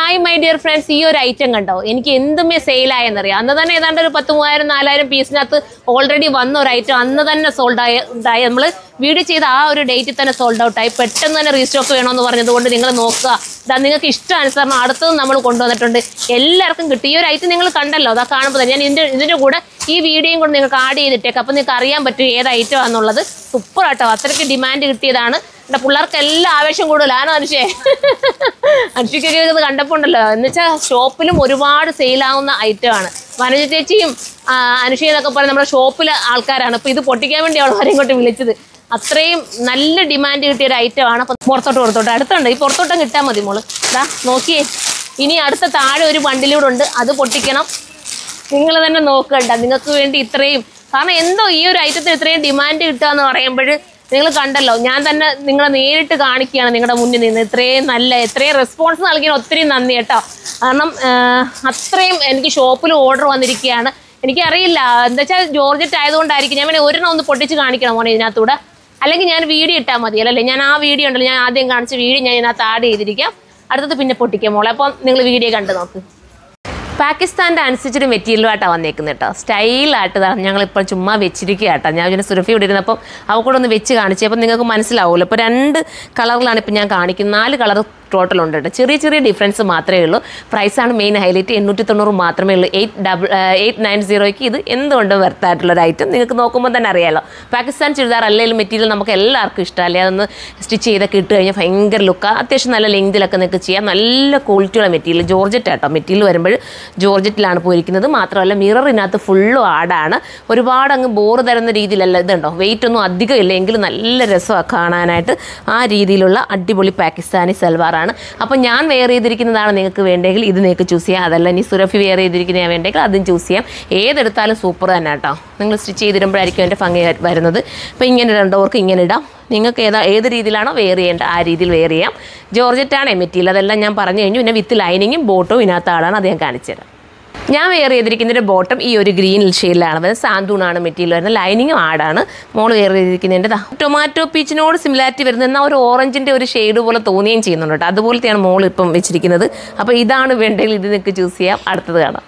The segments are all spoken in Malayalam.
ഹായ് മൈ ഡിയർ ഫ്രണ്ട്സ് ഈ ഒരു ഐറ്റം കണ്ടോ എനിക്ക് എന്തുമേ സെയിലായെന്നറിയാം അന്ന് തന്നെ ഏതാണ്ട് ഒരു പത്ത് മൂവായിരം നാലായിരം പീസിനകത്ത് ഓൾറെഡി വന്ന ഒരു ഐറ്റം അന്ന് തന്നെ സോൾഡ് ആയ ഉണ്ടായി നമ്മൾ വീഡിയോ ചെയ്ത ആ ഒരു ഡേറ്റിൽ തന്നെ സോൾഡ് ഔട്ട് ആയി പെട്ടെന്ന് തന്നെ റീസ്റ്റോക്ക് വേണമെന്ന് പറഞ്ഞതുകൊണ്ട് നിങ്ങൾ നോക്കുക ഇതാ നിങ്ങൾക്ക് ഇഷ്ടാനുസരണം അടുത്തത് നമ്മൾ കൊണ്ടുവന്നിട്ടുണ്ട് എല്ലാവർക്കും കിട്ടും ഈ ഒരു ഐറ്റം നിങ്ങൾ കണ്ടല്ലോ അതാ കാണുമ്പോൾ തന്നെ ഞാൻ ഇതിൻ്റെ ഇതിൻ്റെ കൂടെ ഈ വീഡിയോയും കൂടെ നിങ്ങൾക്ക് ആഡ് ചെയ്തിട്ടേക്ക് അപ്പം നിങ്ങൾക്ക് അറിയാൻ പറ്റും ഏത് ഐറ്റം ആണെന്നുള്ളത് സൂപ്പർ ആട്ടോ അത്രയ്ക്ക് ഡിമാൻഡ് കിട്ടിയതാണ് എൻ്റെ പിള്ളേർക്ക് എല്ലാം ആവേശം കൂടുതലാണ് അനുഷേ അനുഷയ്ക്കൊക്കെ ഇത് കണ്ടപ്പോൾ ഉണ്ടല്ലോ എന്ന് വെച്ചാൽ ഷോപ്പിലും ഒരുപാട് സെയിലാവുന്ന ഐറ്റമാണ് വനജ ചേച്ചിയും ആ, അനുഷയും എന്നൊക്കെ പറഞ്ഞ നമ്മുടെ ഷോപ്പിലെ ആൾക്കാരാണ് ഇപ്പോൾ ഇത് പൊട്ടിക്കാൻ വേണ്ടി അവളെ ഇങ്ങോട്ട് വിളിച്ചത് അത്രയും നല്ല ഡിമാൻഡ് കിട്ടിയ ഒരു ഐറ്റമാണ് അപ്പം പുറത്തോട്ട് പുറത്തോട്ട് അടുത്തുണ്ട് ഈ പുറത്തോട്ടും കിട്ടാൽ മതി മോള് ഇതാ നോക്കിയേ ഇനി അടുത്ത താഴെ ഒരു ബണ്ടിലൂടെ ഉണ്ട് അത് പൊട്ടിക്കണം നിങ്ങൾ തന്നെ നോക്കണ്ട നിങ്ങൾക്ക് വേണ്ടി ഇത്രയും കാരണം എന്തോ ഈ ഒരു ഐറ്റത്തിന് ഇത്രയും ഡിമാൻഡ് കിട്ടുക എന്ന് പറയുമ്പോൾ നിങ്ങൾ കണ്ടല്ലോ ഞാൻ തന്നെ നിങ്ങളെ നേരിട്ട് കാണിക്കുകയാണ് നിങ്ങളുടെ മുന്നിൽ നിന്ന് ഇത്രയും നല്ല ഇത്രയും റെസ്പോൺസ് നൽകിയ ഒത്തിരി നന്ദി കേട്ടോ കാരണം ആ, അത്രയും എനിക്ക് ഷോപ്പിൽ ഓർഡർ വന്നിരിക്കുകയാണ് എനിക്കറിയില്ല എന്താ വെച്ചാൽ ജോർജറ്റ് ആയതുകൊണ്ടായിരിക്കും ഞാൻ വേണേ ഒരെണ്ണം ഒന്ന് പൊട്ടിച്ച് കാണിക്കണം മോനെ ഇതിനകത്തൂടെ അല്ലെങ്കിൽ ഞാൻ വീഡിയോ ഇട്ടാൽ മതി അല്ലേ ഞാൻ ആ വീഡിയോ ഉണ്ടല്ലോ ഞാൻ ആദ്യം കാണിച്ച വീഡിയോ ഞാൻ ഇതിനകത്ത് ആഡ് ചെയ്തിരിക്കാം അടുത്തത് പിന്നെ പൊട്ടിക്കാം മോളെ അപ്പം നിങ്ങൾ വീഡിയോ കണ്ട് നോക്ക് പാകിസ്ഥാൻ്റെ അനുസരിച്ചൊരു മെറ്റീരിയലുമായിട്ടാണ് വന്നേക്കുന്നത് കേട്ടോ സ്റ്റൈലായിട്ട് ഞങ്ങളിപ്പോൾ ചുമ്മാ വെച്ചിരിക്കുക കേട്ടോ ഞാൻ ഇതിന് സുരഫി ഇവിടെ ഇരുന്നപ്പം അവ കൂടെ ഒന്ന് വെച്ച് കാണിച്ചു അപ്പം നിങ്ങൾക്ക് മനസ്സിലാവുമല്ലോ ഇപ്പോൾ രണ്ട് കളറിലാണ് ഇപ്പം ഞാൻ കാണിക്കുന്നത് നാല് കളർ ടോട്ടൽ ഉണ്ട് കേട്ടോ ചെറിയ ചെറിയ ഡിഫറൻസ് മാത്രമേ ഉള്ളൂ പ്രൈസാണ് മെയിൻ ഹൈലൈറ്റ് എണ്ണൂറ്റി തൊണ്ണൂറ് മാത്രമേ ഉള്ളൂ എയ്റ്റ് ഡബിൾ എയ്റ്റ് നയൻ സീറോയ്ക്ക് ഇത് എന്തുകൊണ്ട് വെർത്തായിട്ടുള്ള ഒരു ഐറ്റം നിങ്ങൾക്ക് നോക്കുമ്പോൾ തന്നെ അറിയാലോ പാകിസ്ഥാൻ ചുരിദാർ അല്ലെങ്കിൽ മെറ്റീരിയൽ നമുക്ക് എല്ലാവർക്കും ഇഷ്ടമല്ലേ അതൊന്ന് സ്റ്റിച്ച് ചെയ്തൊക്കെ ഇട്ട് കഴിഞ്ഞാൽ ഭയങ്കര ലുക്കാണ് അത്യാവശ്യം നല്ല ലെങ്തിലൊക്കെ നിങ്ങൾക്ക് ചെയ്യാം നല്ല ക്വാളിറ്റിയുള്ള മെറ്റീരിയൽ ജോർജറ്റ് ആട്ടോ മെറ്റീരിയൽ വരുമ്പോൾ ജോർജറ്റിലാണ് പോയിരിക്കുന്നത് മാത്രമല്ല മിററിനകത്ത് ഫുള്ളും ആടാണ് ഒരുപാട് അങ്ങ് ബോറ് തരുന്ന രീതിയിലല്ല ഇതുണ്ടോ വെയിറ്റ് ഒന്നും അധികം ഇല്ല എങ്കിലും നല്ല രസമാണ് കാണാനായിട്ട് ആ രീതിയിലുള്ള അടിപൊളി പാകിസ്ഥാനി സൽവാറാണ് അപ്പോൾ ഞാൻ വെയർ ചെയ്തിരിക്കുന്നതാണ് നിങ്ങൾക്ക് വേണ്ടെങ്കിൽ ഇത് നിങ്ങൾക്ക് ചൂസ് ചെയ്യാം അതല്ല ഇനി സുരഫി വെയർ ചെയ്തിരിക്കുന്ന വേണ്ടെങ്കിൽ അതും ചൂസ് ചെയ്യാം ഏതെടുത്താലും സൂപ്പർ തന്നെ കേട്ടോ നിങ്ങൾ സ്റ്റിച്ച് ചെയ്തിടുമ്പോഴായിരിക്കും എൻ്റെ ഭംഗി വരുന്നത് അപ്പോൾ ഇങ്ങനെ രണ്ടോർക്ക് ഇങ്ങനെ ഇടാം നിങ്ങൾക്ക് ഏതാ ഏത് രീതിയിലാണോ വെയർ ചെയ്യേണ്ടത് ആ രീതിയിൽ വെയർ ചെയ്യാം ജോർജറ്റാണ് മെറ്റീരിയൽ അതെല്ലാം ഞാൻ പറഞ്ഞു കഴിഞ്ഞു പിന്നെ വിത്ത് ലൈനിങ്ങും ബോട്ടും ഇതിനകത്ത് ആളാണ് അത് ഞാൻ കാണിച്ചു തരാം ഞാൻ വെയർ ചെയ്തിരിക്കുന്നതിൻ്റെ ബോട്ടം ഈ ഒരു ഗ്രീൻ ഷെയ്ഡിലാണ് വരുന്നത് സാന്തൂണാണ് മെറ്റീരിയൽ വരുന്നത് ലൈനിങ്ങും ആടാണ് മോൾ വെയർ ചെയ്തിരിക്കുന്നതിൻ്റെ ടൊമാറ്റോ പീച്ചിനോട് സിമിലാരിറ്റി വരുന്നത് എന്നാൽ ഒരു ഓറഞ്ചിൻ്റെ ഒരു ഷെയ്ഡ് പോലെ തോന്നുകയും ചെയ്യുന്നുണ്ട് കേട്ടോ അതുപോലത്തെയാണ് മോൾ ഇപ്പം വെച്ചിരിക്കുന്നത് അപ്പോൾ ഇതാണ് വേണ്ടെങ്കിൽ ഇത് നിങ്ങൾക്ക് ചൂസ് ചെയ്യാം അടുത്തത് കാണാം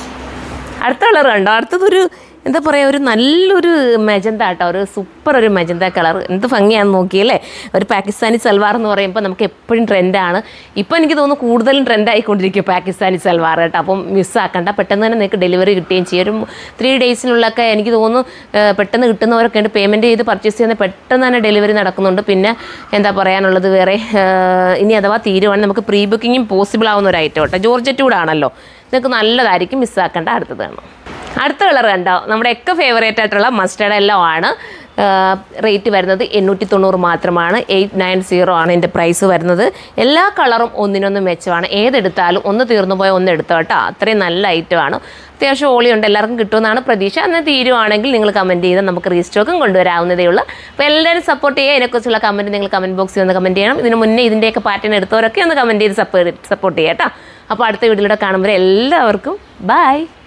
അടുത്ത കളർ കണ്ടോ അടുത്തതൊരു എന്താ പറയുക ഒരു നല്ലൊരു മെജന്ത കേട്ടോ ഒരു സൂപ്പർ ഒരു മെജന്ത കളർ എന്ത് ഭംഗിയാണെന്ന് നോക്കിയല്ലേ ഒരു പാകിസ്ഥാനി സൽവാർ എന്ന് പറയുമ്പോൾ നമുക്ക് എപ്പോഴും ട്രെൻഡാണ് ഇപ്പോൾ എനിക്ക് തോന്നുന്നു കൂടുതലും ട്രെൻഡ് ആയിക്കൊണ്ടിരിക്കും പാകിസ്ഥാനി സൽവാർ കേട്ടോ അപ്പം മിസ്സാക്കണ്ട പെട്ടെന്ന് തന്നെ നിങ്ങൾക്ക് ഡെലിവറി കിട്ടുകയും ചെയ്യും ഒരു ത്രീ ഡേയ്സിനുള്ളൊക്കെ എനിക്ക് തോന്നുന്നു ഏഹ്, പെട്ടെന്ന് കിട്ടുന്നവരൊക്കെ ഉണ്ട് പേയ്മെൻറ്റ് ചെയ്ത് പർച്ചേസ് ചെയ്യുന്ന പെട്ടെന്ന് തന്നെ ഡെലിവറി നടക്കുന്നുണ്ട് പിന്നെ എന്താ പറയാനുള്ളത് വേറെ ഏഹ്, ഇനി അഥവാ തീരുവാണെങ്കിൽ നമുക്ക് പ്രീ ബുക്കിങ്ങും പോസിബിൾ ആവുന്ന ഒരു ഐറ്റം കേട്ടോ ജോർജറ്റ് കൂടെ ആണല്ലോ നിങ്ങൾക്ക് നല്ലതായിരിക്കും മിസ്സാക്കേണ്ട അടുത്തത് കാണാം അടുത്ത കളർ കണ്ടോ നമ്മുടെ ഒക്കെ ഫേവറേറ്റ് ആയിട്ടുള്ള മസ്റ്റേർഡ് എല്ലാം ആണ് റേറ്റ് വരുന്നത് എണ്ണൂറ്റി തൊണ്ണൂറ് മാത്രമാണ് എയ്റ്റ് നയൻ സീറോ ആണ് ഇതിൻ്റെ പ്രൈസ് വരുന്നത് എല്ലാ കളറും ഒന്നിനൊന്ന് മെച്ചമാണ് ഏതെടുത്താലും ഒന്ന് തീർന്നു പോയാൽ ഒന്ന് എടുത്തോ കേട്ടോ അത്രയും നല്ല ഐറ്റമാണ് അത്യാവശ്യം ഓളിയുണ്ട് എല്ലാവർക്കും കിട്ടുമെന്നാണ് പ്രതീക്ഷ അന്ന് തീരുവാണെങ്കിൽ നിങ്ങൾ കമൻറ്റ് ചെയ്താൽ നമുക്ക് റീസ്റ്റോക്കും കൊണ്ടുവരാവുന്നതേ ഉള്ളൂ അപ്പോൾ എല്ലാവരും സപ്പോർട്ട് ചെയ്യുക ഇതിനെക്കുറിച്ചുള്ള കമൻറ്റ് നിങ്ങൾ കമൻറ്റ് ബോക്സിൽ ഒന്ന് കമൻറ്റ് ചെയ്യണം ഇതിന് മുന്നേ ഇതിൻ്റെയൊക്കെ പാറ്റേൺ എടുത്തവരൊക്കെ ഒന്ന് കമൻറ്റ് ചെയ്ത് സപ്പോർട്ട് സപ്പോർട്ട് ചെയ്യാം കേട്ടോ അപ്പോൾ അടുത്ത വീഡിയോയിലൂടെ കാണുമ്പോൾ എല്ലാവർക്കും ബൈ